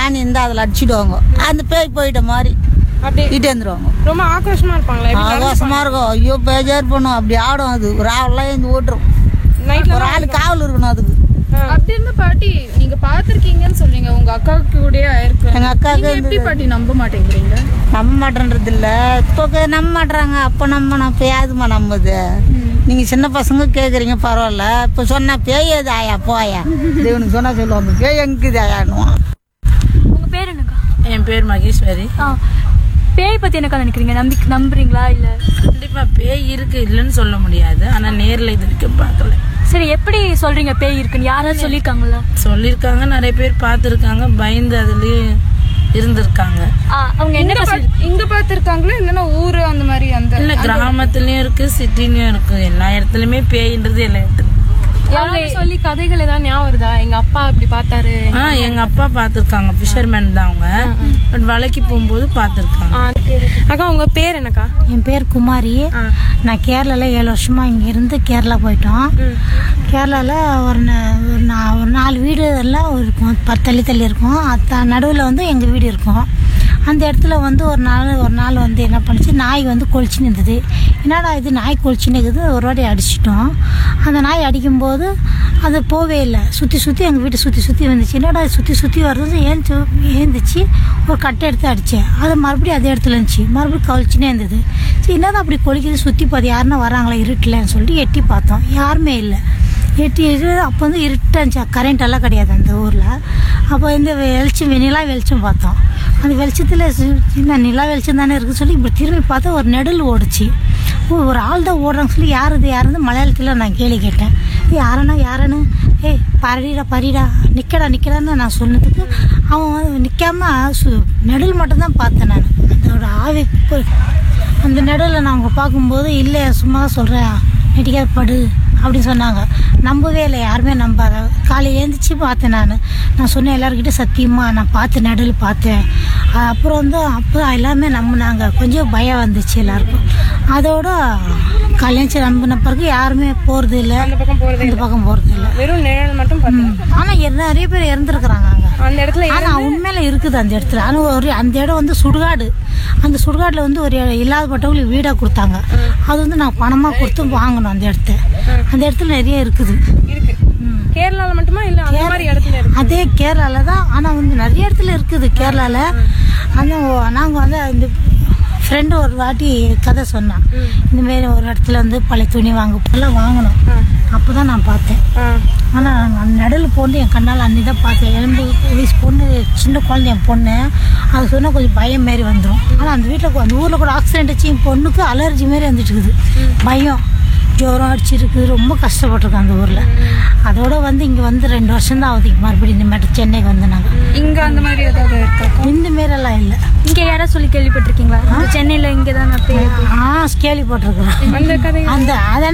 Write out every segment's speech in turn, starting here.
ஆணி இருந்தால் அதில் அடிச்சிடுவாங்க அந்த பேய் போயிட்ட மாதிரி அப்படியே இட்டு வந்துடுவாங்க ரொம்ப ஆக்ரோஷமா இருப்பாங்களா ஆகாசமாக இருக்கும் ஐயோ பேஜார் பண்ணும் அப்படி ஆடும் அது ஒரு ஆவெல்லாம் எழுந்து ஓட்டுரும் நைட்ல ஒரு ஆள் காவல் இருக்கணும் அதுக்கு அப்படி இருந்த பாட்டி நீங்க பாத்திருக்கீங்கன்னு சொல்றீங்க உங்க அக்காவுக்கு கூடயே ஆயிருக்கு எங்கள் அக்காவுக்கு நீங்க எப்படி பாட்டி நம்ப மாட்டேங்கிறீங்க நம்ப மாட்டேன்றது இல்ல இப்போ கே- நம்ப மாட்றாங்க அப்போ நம்ம நான் பேயாதுமா நம்புது நீங்கள் சின்ன பசங்க கேட்குறீங்க பரவாயில்ல இப்போ சொன்னா பேயாது ஆயா போயா தேவனுக்கு சொன்னா சொல்லுவாங்க பேய் எங்குது ஆயான்னுவான் உங்க பேர் என்னக்கா என் பேர் மகேஸ்வரி ஆ பேய் பத்தி என்னக்கா நினைக்கிறீங்க நம்பி நம்புறீங்களா இல்ல கண்டிப்பா பேய் இருக்கு இல்லைன்னு சொல்ல முடியாது ஆனா நேர்ல இது வரைக்கும் பார்க்கல சரி எப்படி சொல்றீங்க பேய் இருக்குன்னு யாராவது சொல்லியிருக்காங்களா சொல்லியிருக்காங்க நிறைய பேர் பார்த்துருக்காங்க பயந்து அதுலயே இருந்திருக்காங்க ஆ, அவங்க என்ன இங்க பா- இங்க பாத்திருக்காங்களா இல்லன்னா ஊரு அந்த மாதிரி அந்த இல்ல கிராமத்துலயும் இருக்கு சிட்டிலயும் இருக்கு எல்லா இடத்துலயுமே பேயின்றது எல்லா இடத்துலயும் யாராவது சொல்லி கதைகள் ஏதாவது ஞாபகம் வருதா எங்க அப்பா இப்படி பார்த்தாரு ஆ எங்க அப்பா பார்த்துருக்காங்க ஃபிஷர்மேன் தான் அவங்க பட் வலைக்கு போகும்போது பார்த்துருக்காங்க ஆ, அக்கா உங்க பேர் என்னக்கா என் பேர் குமாரி நான் கேரளால ஏழு வருஷமா இங்க இருந்து கேரளா போயிட்டோம் கேரளால ஒரு ந- ஒரு நா- ஒரு நாலு வீடு எல்லாம் இருக்கும் பத்து தள்ளி தள்ளி இருக்கும் அத்த நடுவில் வந்து எங்கள் வீடு இருக்கும் அந்த இடத்துல வந்து ஒரு நாள் ஒரு நாள் வந்து என்ன பண்ணுச்சு நாய் வந்து கொளிச்சுன்னு இருந்தது என்னடா இது நாய் கொளிச்சுன்னு இருக்குது ஒரு வாட்டி அடிச்சிட்டோம் அந்த நாய் அடிக்கும்போது அது போவே இல்லை சுற்றி சுற்றி எங்கள் வீட்டை சுற்றி சுற்றி வந்துச்சு என்னடா சுற்றி சுற்றி வருது ஏந்து ஏந்துச்சு ஒரு கட்டை எடுத்து அடித்தேன் அது மறுபடியும் அதே இடத்துல இருந்துச்சு மறுபடியும் கழிச்சுனே இருந்தது சரி என்னதான் அப்படி கொலிக்குது சுற்றி பார்த்து யாருன்னா வராங்களா இருட்டலன்னு சொல்லிட்டு எட்டி பார்த்தோம் யாருமே இல்லை எட்டி இரு அப்போ வந்து இருட்டாக இருந்துச்சு கரண்ட் எல்லாம் கிடையாது அந்த ஊரில் அப்போ இந்த வெளிச்சம் நிலா வெளிச்சம் பார்த்தோம் அந்த வெளிச்சத்தில் சின்ன நிலா வெளிச்சம் தானே இருக்குது சொல்லி இப்படி திரும்பி பார்த்தா ஒரு நெடல் ஓடுச்சு ஓ ஒரு ஆள் தான் ஓடுறாங்க சொல்லி யார் இது யாருன்னு மலையாளத்தில் நான் கேள்வி கேட்டேன் ஏய் யாரண்ணா யாருன்னு ஏய் பரிடா பரிடா நிற்கடா நிற்கடான்னு நான் சொன்னதுக்கு அவன் வந்து நிற்காம சு நெடல் மட்டும்தான் பார்த்தேன் நான் அதோட ஆவி பு- அந்த நடுவில் நான் அவங்க பார்க்கும்போது இல்லை சும்மா தான் சொல்கிறேன் நெட்டிக்காத படு அப்படின்னு சொன்னாங்க நம்பவே இல்லை யாருமே நம்பாத காலையில் எழுந்திரிச்சு பார்த்தேன் நான் நான் சொன்னேன் எல்லாருக்கிட்ட சத்தியமா நான் பார்த்து நடுவில் பார்த்தேன் அஹ் அப்புறம் வந்து அப்போ எல்லாமே நம்பினாங்க கொஞ்சம் பயம் வந்துச்சு எல்லாருக்கும் அதோட கல்யாணம் நம்பின பிறகு யாருமே போகிறது இல்லை அந்த பக்கம் போறதே இந்த பக்கம் போகிறது இல்லை வெறும் நிழல் மட்டும் பார்த்தேன் ஆனால் நிறைய பேர் இறந்துருக்குறாங்க அங்கே அந்த இடத்துல ஆனா உண்மையில இருக்குது அந்த இடத்துல ஆனா ஒரு அந்த இடம் வந்து சுடுகாடு அந்த சுடுகாடுல வந்து ஒரு இல்லாதப்பட்டவங்களுக்கு வீடா கொடுத்தாங்க அது வந்து நான் பணமா கொடுத்து வாங்கணும் அந்த இடத்த அந்த இடத்துல நிறைய இருக்குது இருக்கு கேரளால மட்டுமா இல்ல அந்த மாதிரி இடத்துல இருக்கு அதே கேரளால தான் ஆனா வந்து நிறைய இடத்துல இருக்குது கேரளால ஆனா ஓ- நாங்க வந்து இந்த ஃப்ரெண்டு ஒரு வாட்டி கதை சொன்னான் இந்த மாதிரி ஒரு இடத்துல வந்து பழைய துணி வாங்க எல்லாம் வாங்கணும் அப்பதான் நான் பார்த்தேன் ஆ. ஆனால் அந்த நடுவில் போட்டு என் கண்ணால் அன்னி தான் பார்த்தேன் எலும்பு வயசு பொண்ணு சின்ன குழந்தை என் பொண்ணு அது சொன்னால் கொஞ்சம் பயம் மாரி வந்துடும் ஆனால் அந்த வீட்டில் அந்த ஊரில் கூட ஆக்சிடென்ட் ஆச்சு என் பொண்ணுக்கு அலர்ஜி மாரி வந்துட்டு இருக்குது பயம் ஜுரம் அடிச்சிருக்கு ரொம்ப கஷ்டப்பட்டிருக்கோம் அந்த ஊரில் அதோட வந்து இங்கே வந்து ரெண்டு வருஷம் தான் ஆகுது மறுபடியும் இந்த மாதிரி சென்னைக்கு வந்து நாங்கள் இங்க அந்த மாதிரி ஏதாவது இருக்கா இந்த மாரெல்லாம் இல்லை இங்க யாராவது சொல்லி கேள்விப்பட்டிருக்கீங்களா இந்த சென்னையில இங்கதான் நான் பேய் இருக்கு. ஆ கேள்விப்பட்டிருக்கிறேன் அந்த கதை அந்த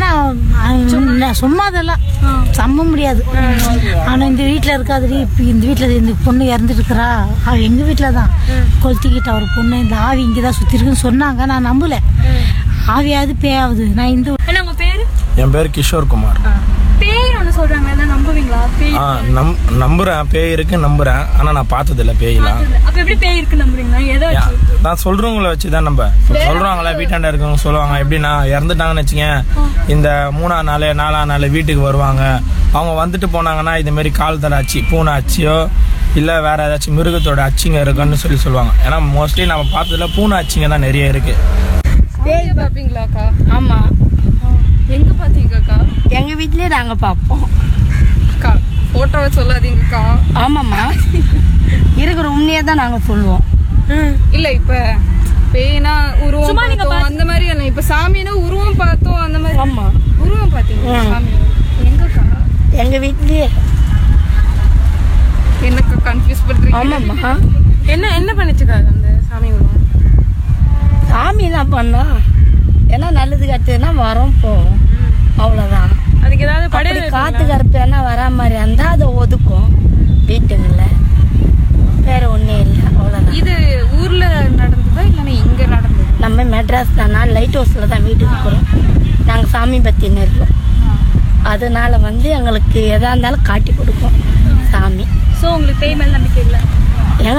அதெல்லாம் சும்மா அதெல்லாம் சம்ப முடியாது ஆனா இந்த வீட்டுல இருக்காதுடி இப்ப இந்த வீட்டுல இந்த பொண்ணு இறந்துட்டு இருக்கிறா அவ எங்க வீட்டுல தான் கொளுத்திக்கிட்ட ஒரு பொண்ணு இந்த ஆவி இங்கதான் சுத்தி இருக்குன்னு சொன்னாங்க நான் நம்பல ஆவியாவது பேயாவது நான் இந்த என்ன உங்க பேரு என் பேர் கிஷோர் குமார் பேய் ஒண்ணு சொல்றாங்க எல்லாம் நம்புவீங்களா பேய் ஆ நம் நம்புறேன் பேய் இருக்கு நம்புறேன் ஆனா நான் பார்த்ததில்ல பேயெல்லாம் அப்ப எப்படி பேய் இருக்கு நம்புறீங்களா எதை வச்சு? நான் சொல்றவங்கள வச்சு தான் நம்ம இப்ப சொல்றாங்களே வீட்டாண்ட இருக்கவங்க சொல்லுவாங்க எப்படின்னா இறந்துட்டாங்கன்னு வச்சுங்க இந்த மூணாம் நாள் நாலாம் நாள் வீட்டுக்கு வருவாங்க அவங்க வந்துட்டு போனாங்கன்னா இது மாதிரி கால் தலை அச்சு பூனை அச்சியோ இல்லை வேற ஏதாச்சும் மிருகத்தோட அச்சிங்க இருக்குன்னு சொல்லி சொல்லுவாங்க ஏன்னா மோஸ்ட்லி நம்ம பார்த்ததுல பூனை அச்சிங்க தான் நிறைய இருக்கு பேய் பாப்பீங்களாக்கா ஆமா எங்க பாத்தீங்கக்கா எங்க வீட்லயே நாங்க பார்ப்போம் அக்கா போட்டோவை சொல்லாதீங்கக்கா ஆமாம்மா இருக்கிற உண்மையை தான் நாங்க சொல்லுவோம் இல்ல இப்ப பேய்னா உருவம் பார்த்தோம் அந்த மாதிரி இல்ல இப்ப சாமினா உருவம் பார்த்தோம் அந்த மாதிரி ஆமா உருவம் பாத்தீங்க சாமி எங்கக்கா எங்க வீட்லயே என்னக்கா கன்ஃபியூஸ் பண்றீங்க ஆமாம்மா என்ன என்ன பண்ணுச்சுக்கா அந்த சாமி உருவம் சாமி என்ன பண்ணா ஏன்னா நல்லது கட்டுதுன்னா வரோம் போவோம் அவ்வளவுதான் அதுக்கு ஏதாவது அப்படி படையல் காத்து கருப்பேனா வரா மாதிரி இருந்தா அதை ஒதுக்கும் வீட்டுங்கள வேற ஒண்ணும் இல்லை அவ்வளவுதான் இது ஊர்ல நடந்ததா இல்லன்னா இங்க நடந்தது நம்ம மெட்ராஸ் தானா லைட் ஹவுஸ்ல தான் வீடு இருக்கிறோம் நாங்க சாமி பத்தின்னு இருக்கோம் அதனால வந்து எங்களுக்கு எதா இருந்தாலும் காட்டி கொடுக்கும் சாமி சோ உங்களுக்கு பேய் மேல நம்பிக்கை இல்ல